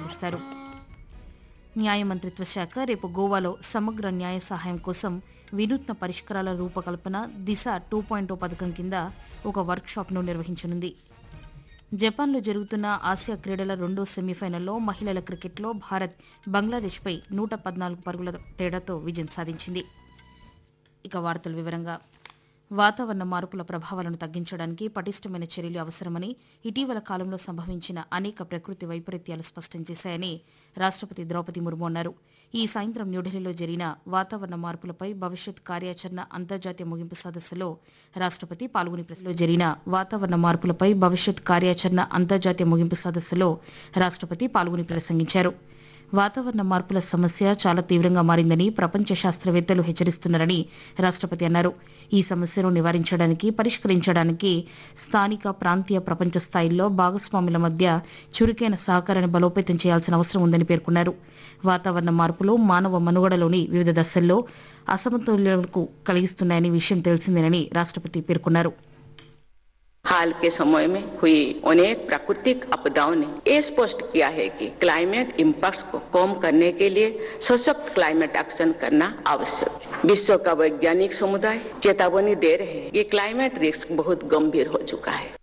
పిలుస్తారు న్యాయ మంత్రిత్వ శాఖ రేపు గోవాలో సమగ్ర న్యాయ సహాయం కోసం వినూత్న పరిష్కారాల రూపకల్పన దిశ టూ పాయింట్ పథకం కింద ఒక వర్క్షాప్ను నిర్వహించనుంది జపాన్లో జరుగుతున్న ఆసియా క్రీడల రెండో సెమీఫైనల్లో మహిళల క్రికెట్లో భారత్ బంగ్లాదేశ్పై నూట పద్నాలుగు పరుగుల తేడాతో విజయం సాధించింది ఇక వార్తల వివరంగా వాతావరణ మార్పుల ప్రభావాలను తగ్గించడానికి పటిష్టమైన చర్యలు అవసరమని ఇటీవల కాలంలో సంభవించిన అనేక ప్రకృతి వైపరీత్యాలు స్పష్టం చేశాయని రాష్టపతి ద్రౌపది ముర్ము అన్నారు ఈ సాయంత్రం న్యూఢిల్లీలో జరిగిన వాతావరణ మార్పులపై భవిష్యత్ కార్యాచరణ అంతర్జాతీయ ముగింపు సదస్సులో రాష్టపతి పాల్గొని ప్రశ్నలో జరిగిన వాతావరణ మార్పులపై భవిష్యత్ కార్యాచరణ అంతర్జాతీయ ముగింపు సదస్సులో రాష్టపతి పాల్గొని ప్రసంగించారు వాతావరణ మార్పుల సమస్య చాలా తీవ్రంగా మారిందని ప్రపంచ శాస్త్రవేత్తలు హెచ్చరిస్తున్నారని రాష్టపతి అన్నారు ఈ సమస్యను నివారించడానికి పరిష్కరించడానికి స్థానిక ప్రాంతీయ ప్రపంచ స్థాయిల్లో భాగస్వాముల మధ్య చురుకైన సహకారాన్ని బలోపేతం చేయాల్సిన అవసరం ఉందని పేర్కొన్నారు వాతావరణ మార్పులు మానవ మనుగడలోని వివిధ దశల్లో అసమతుల్యాలకు కలిగిస్తున్నాయని విషయం తెలిసిందేనని రాష్టపతి పేర్కొన్నారు हाल के समय में हुई अनेक प्राकृतिक आपदाओं ने ये स्पष्ट किया है कि क्लाइमेट इम्पैक्ट्स को कम करने के लिए सशक्त क्लाइमेट एक्शन करना आवश्यक है विश्व का वैज्ञानिक समुदाय चेतावनी दे रहे हैं कि क्लाइमेट रिस्क बहुत गंभीर हो चुका है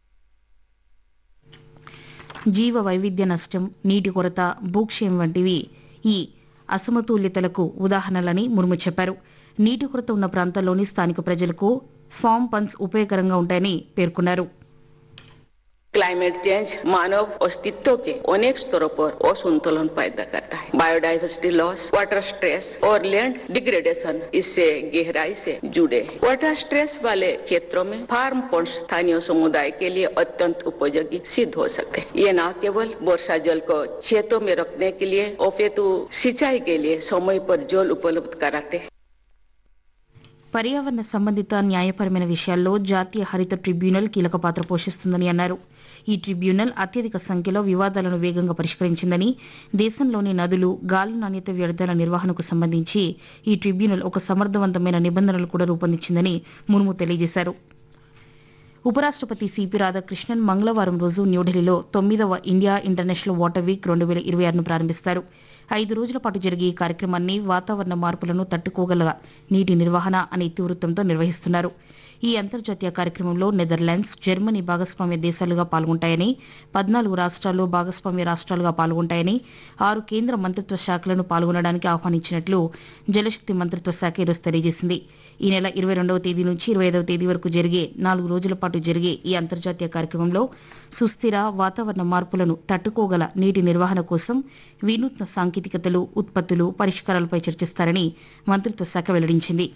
జీవ వైవిధ్య నష్టం నీటి కొరత భూక్షయం వంటివి ఈ అసమతుల్యతలకు ఉదాహరణలని ముర్ము చెప్పారు నీటి కొరత ఉన్న ప్రాంతాల్లోని స్థానిక ప్రజలకు ఫామ్ పంప్స్ ఉపయోగకరంగా ఉంటాయని పేర్కొన్నారు क्लाइमेट चेंज मानव अस्तित्व के अनेक स्तरों पर असंतुलन पैदा करता है बायोडाइवर्सिटी लॉस वाटर स्ट्रेस और लैंड डिग्रेडेशन इससे गहराई से जुड़े हैं वाटर स्ट्रेस वाले क्षेत्रों में फार्म पंप स्थानीय समुदाय के लिए अत्यंत उपयोगी सिद्ध हो सकते हैं ये न केवल वर्षा जल को खेतों में रखने के लिए अपितु सिंचाई के लिए समय पर जल उपलब्ध कराते हैं పర్యావరణ సంబంధిత న్యాయపరమైన విషయాల్లో జాతీయ హరిత ట్రిబ్యునల్ కీలక పాత్ర పోషిస్తుందని అన్నారు ఈ ట్రిబ్యునల్ అత్యధిక సంఖ్యలో వివాదాలను వేగంగా పరిష్కరించిందని దేశంలోని నదులు గాలి నాణ్యత వ్యర్థాల నిర్వహణకు సంబంధించి ఈ ట్రిబ్యునల్ ఒక సమర్థవంతమైన నిబంధనలు కూడా రూపొందించిందని ముర్ము తెలియజేశారు ఉపరాష్టపతి సిపి రాధాకృష్ణన్ మంగళవారం రోజు న్యూఢిల్లీలో తొమ్మిదవ ఇండియా ఇంటర్నేషనల్ వాటర్ వీక్ రెండు వేల ఇరవై ఆరును ప్రారంభిస్తారు ఐదు రోజుల పాటు జరిగే ఈ కార్యక్రమాన్ని వాతావరణ మార్పులను తట్టుకోగల నీటి నిర్వహణ అనే ఇతివృత్తంతో నిర్వహిస్తున్నారు ఈ అంతర్జాతీయ కార్యక్రమంలో నెదర్లాండ్స్ జర్మనీ భాగస్వామ్య దేశాలుగా పాల్గొంటాయని పద్నాలుగు రాష్ట్రాలు భాగస్వామ్య రాష్ట్రాలుగా పాల్గొంటాయని ఆరు కేంద్ర మంత్రిత్వ శాఖలను పాల్గొనడానికి ఆహ్వానించినట్లు జలశక్తి మంత్రిత్వ శాఖ ఈరోజు తెలియజేసింది ఈ నెల ఇరవై రెండవ తేదీ నుంచి ఇరవై ఐదవ తేదీ వరకు జరిగే నాలుగు రోజుల పాటు జరిగే ఈ అంతర్జాతీయ కార్యక్రమంలో సుస్థిర వాతావరణ మార్పులను తట్టుకోగల నీటి నిర్వహణ కోసం వినూత్న సాంకేతికతలు ఉత్పత్తులు పరిష్కారాలపై చర్చిస్తారని మంత్రిత్వ శాఖ వెల్లడించింది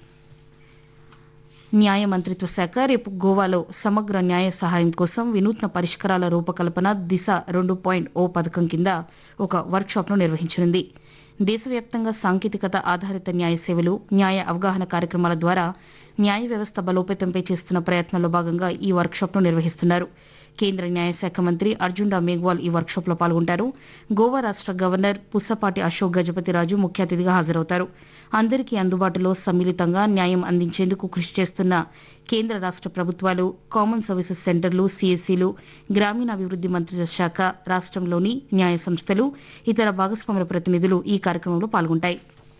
న్యాయ మంత్రిత్వ శాఖ రేపు గోవాలో సమగ్ర న్యాయ సహాయం కోసం వినూత్న పరిష్కారాల రూపకల్పన దిశ రెండు పాయింట్ ఓ పథకం కింద ఒక వర్క్షాప్ను నిర్వహించనుంది దేశవ్యాప్తంగా సాంకేతికత ఆధారిత న్యాయ సేవలు న్యాయ అవగాహన కార్యక్రమాల ద్వారా న్యాయ వ్యవస్థ బలోపేతంపై చేస్తున్న ప్రయత్నంలో భాగంగా ఈ వర్క్షాప్ను నిర్వహిస్తున్నారు కేంద్ర న్యాయశాఖ మంత్రి అర్జున్ రామ్ మేఘ్వాల్ ఈ వర్క్షాప్లో పాల్గొంటారు గోవా రాష్ట్ర గవర్నర్ పుసపాటి అశోక్ గజపతిరాజు ముఖ్య అతిథిగా హాజరవుతారు అందరికీ అందుబాటులో సమ్మిళితంగా న్యాయం అందించేందుకు కృషి చేస్తున్న కేంద్ర రాష్ట్ర ప్రభుత్వాలు కామన్ సర్వీసెస్ సెంటర్లు సిఎస్సిలు గ్రామీణాభివృద్ది మంత్రిత్వ శాఖ రాష్ట్రంలోని న్యాయ సంస్థలు ఇతర భాగస్వాముల ప్రతినిధులు ఈ కార్యక్రమంలో పాల్గొంటాయి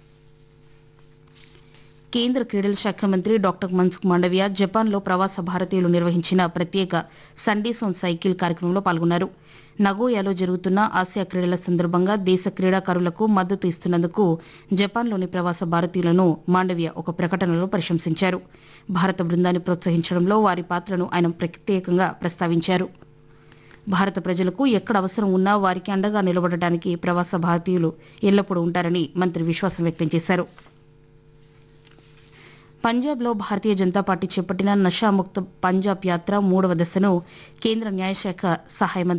కేంద్ర క్రీడల శాఖ మంత్రి డాక్టర్ మన్సుఖ్ మాండవియా జపాన్లో ప్రవాస భారతీయులు నిర్వహించిన ప్రత్యేక సండే సోన్ సైకిల్ కార్యక్రమంలో పాల్గొన్నారు నగోయాలో జరుగుతున్న ఆసియా క్రీడల సందర్భంగా దేశ క్రీడాకారులకు మద్దతు ఇస్తున్నందుకు జపాన్లోని ప్రవాస భారతీయులను మాండవియా ఒక ప్రకటనలో ప్రశంసించారు భారత బృందాన్ని ప్రోత్సహించడంలో వారి పాత్రను ఆయన ప్రత్యేకంగా ప్రస్తావించారు భారత ప్రజలకు ఎక్కడ అవసరం ఉన్నా వారికి అండగా నిలబడటానికి ప్రవాస భారతీయులు ఎల్లప్పుడూ ఉంటారని మంత్రి విశ్వాసం వ్యక్తం చేశారు పంజాబ్లో భారతీయ జనతా పార్టీ చేపట్టిన నషాముక్త పంజాబ్ యాత్ర మూడవ దశను కేంద్ర న్యాయశాఖ సహాయ మంత్రి